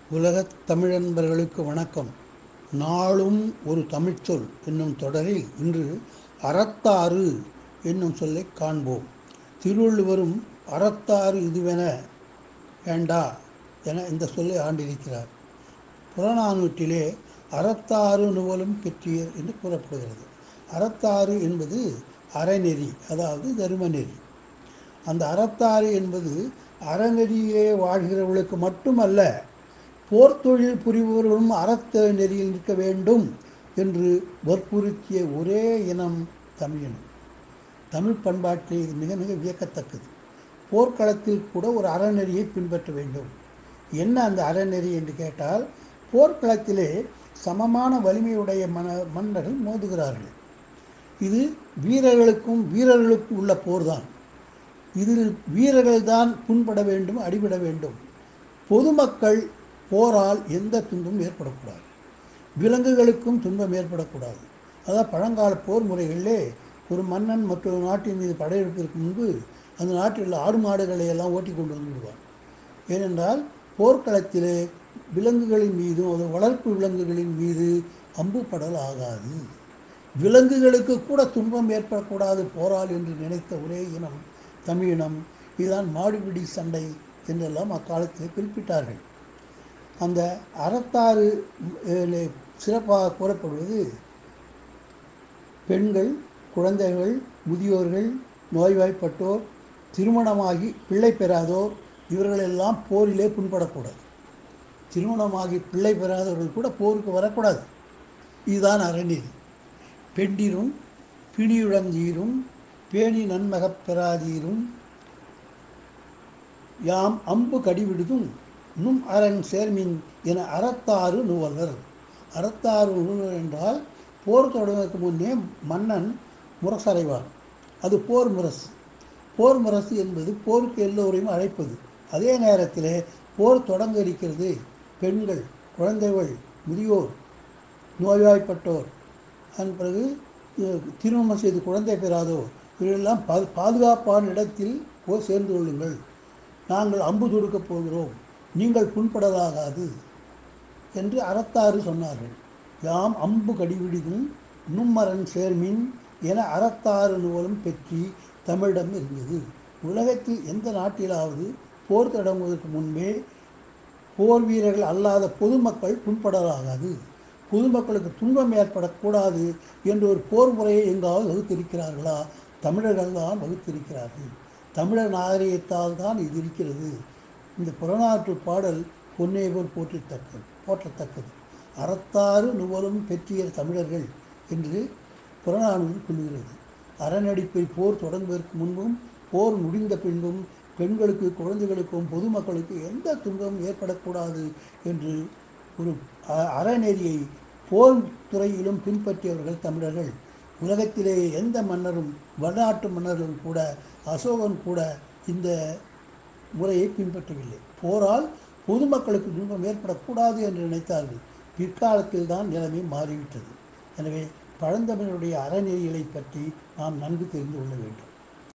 உலகத் தமிழன்பர்களுக்கு வணக்கம் நாளும் ஒரு தமிழ்ச்சொல் என்னும் தொடரில் இன்று அறத்தாறு என்னும் சொல்லை காண்போம் திருவள்ளுவரும் அறத்தாறு இதுவென வேண்டா என இந்த சொல்லை ஆண்டிருக்கிறார் புறநானூற்றிலே அறத்தாறு நுவலும் பெற்றியர் என்று கூறப்படுகிறது அறத்தாறு என்பது அறநெறி அதாவது தர்மநெறி அந்த அறத்தாறு என்பது அறநெறியே வாழ்கிறவர்களுக்கு மட்டுமல்ல போர்த்தொழில் புரிபவர்களும் அறத்த நெறியில் நிற்க வேண்டும் என்று வற்புறுத்திய ஒரே இனம் தமிழினம் தமிழ் பண்பாட்டில் இது மிக மிக வியக்கத்தக்கது போர்க்களத்தில் கூட ஒரு அறநெறியை பின்பற்ற வேண்டும் என்ன அந்த அறநெறி என்று கேட்டால் போர்க்களத்திலே சமமான வலிமையுடைய மன மன்னர்கள் மோதுகிறார்கள் இது வீரர்களுக்கும் வீரர்களுக்கும் உள்ள போர்தான் இதில் வீரர்கள் தான் புண்பட வேண்டும் அடிபட வேண்டும் பொதுமக்கள் போரால் எந்த துன்பமும் ஏற்படக்கூடாது விலங்குகளுக்கும் துன்பம் ஏற்படக்கூடாது அதாவது பழங்கால போர் முறைகளிலே ஒரு மன்னன் மற்றொரு நாட்டின் மீது படையெடுப்பதற்கு முன்பு அந்த நாட்டில் உள்ள ஆடு மாடுகளை எல்லாம் ஓட்டி கொண்டு வந்து விடுவார் ஏனென்றால் போர்க்களத்திலே விலங்குகளின் மீதும் அது வளர்ப்பு விலங்குகளின் மீது அம்புப்படல் ஆகாது விலங்குகளுக்கு கூட துன்பம் ஏற்படக்கூடாது போரால் என்று நினைத்த ஒரே இனம் தமிழினம் இதுதான் மாடுபிடி சண்டை என்றெல்லாம் அக்காலத்தில் குறிப்பிட்டார்கள் அந்த அறத்தாறு சிறப்பாக கூறப்படுவது பெண்கள் குழந்தைகள் முதியோர்கள் நோய்வாய்ப்பட்டோர் திருமணமாகி பிள்ளை பெறாதோர் இவர்களெல்லாம் போரிலே புண்படக்கூடாது திருமணமாகி பிள்ளை பெறாதவர்கள் கூட போருக்கு வரக்கூடாது இதுதான் அறநீதி பெண்டிரும் பிணியுழந்தீரும் பேணி நன்மகப் பெறாதீரும் யாம் அம்பு கடிவிடுதும் நும் அரண் சேர்மின் என அறத்தாறு நுவலர் அறத்தாறு நுவலர் என்றால் போர் தொடங்குவதற்கு முன்னே மன்னன் முரசறைவான் அது போர் முரசு போர் முரசு என்பது போருக்கு எல்லோரையும் அழைப்பது அதே நேரத்தில் போர் தொடங்க இருக்கிறது பெண்கள் குழந்தைகள் முதியோர் நோய்வாய்ப்பட்டோர் அதன் பிறகு திருமணம் செய்து குழந்தை பெறாதோர் இவரெல்லாம் பா பாதுகாப்பான இடத்தில் போய் சேர்ந்து கொள்ளுங்கள் நாங்கள் அம்பு தொடுக்கப் போகிறோம் நீங்கள் புண்படலாகாது என்று அறத்தாறு சொன்னார்கள் யாம் அம்பு கடிவிடிதும் நும்மரன் சேர்மின் என அறத்தாறு நூலும் பெற்றி தமிழிடம் இருந்தது உலகத்தில் எந்த நாட்டிலாவது போர் தொடங்குவதற்கு முன்பே போர் வீரர்கள் அல்லாத பொதுமக்கள் புண்படலாகாது பொதுமக்களுக்கு துன்பம் ஏற்படக்கூடாது என்று ஒரு போர் முறையை எங்காவது வகுத்திருக்கிறார்களா தமிழர்கள் தான் வகுத்திருக்கிறார்கள் தமிழர் நாகரிகத்தால் தான் இது இருக்கிறது இந்த புறநாற்று பாடல் பொன்னேவர் போற்றத்தக்கது போற்றத்தக்கது அறத்தாறு நுவலும் பெற்றிய தமிழர்கள் என்று புறநானூறு சொல்லுகிறது அறநடிப்பை போர் தொடங்குவதற்கு முன்பும் போர் முடிந்த பின்பும் பெண்களுக்கு குழந்தைகளுக்கும் பொதுமக்களுக்கு எந்த துன்பமும் ஏற்படக்கூடாது என்று ஒரு அறநெறியை போர் துறையிலும் பின்பற்றியவர்கள் தமிழர்கள் உலகத்திலே எந்த மன்னரும் வடநாட்டு மன்னர்களும் கூட அசோகன் கூட இந்த முறையை பின்பற்றவில்லை போரால் பொதுமக்களுக்கு துன்பம் ஏற்படக்கூடாது என்று நினைத்தார்கள் பிற்காலத்தில் தான் நிலைமை மாறிவிட்டது எனவே பழந்தமிழருடைய அறநெறிகளை பற்றி நாம் நன்கு தெரிந்து கொள்ள வேண்டும்